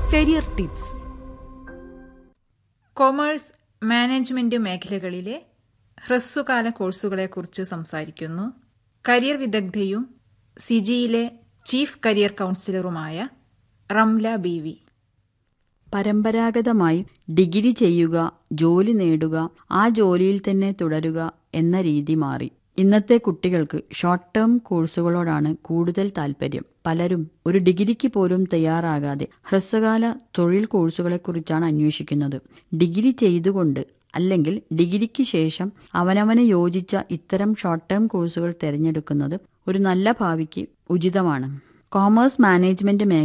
career tips commerce management മേഖലകളിലെ ഹ്രസ്വകാല കോഴ്സുകളെക്കുറിച്ച് സംസാരിക്കുന്നു കരിയർ വിദഗ്ധയും സിജിയിലെ ചീഫ് കരിയർ കൗൺസിലറുമായ റംല ബി വി പരമ്പരാഗതമായി ഡിഗ്രി ചെയ്യുക ജോലി നേടുക ആ ജോലിയിൽ തന്നെ തുടരുക എന്ന രീതി മാറി ഇന്നത്തെ കുട്ടികൾക്ക് ഷോർട്ട് ടേം കോഴ്സുകളോടാണ് കൂടുതൽ താല്പര്യം പലരും ഒരു ഡിഗ്രിക്ക് പോലും തയ്യാറാകാതെ ഹ്രസ്വകാല തൊഴിൽ കോഴ്സുകളെക്കുറിച്ചാണ് അന്വേഷിക്കുന്നത് ഡിഗ്രി ചെയ്തുകൊണ്ട് അല്ലെങ്കിൽ ഡിഗ്രിക്ക് ശേഷം അവനവന് യോജിച്ച ഇത്തരം ഷോർട്ട് ടേം കോഴ്സുകൾ തിരഞ്ഞെടുക്കുന്നത് ഒരു നല്ല ഭാവിക്ക് ഉചിതമാണ് കോമേഴ്സ് മാനേജ്മെന്റ്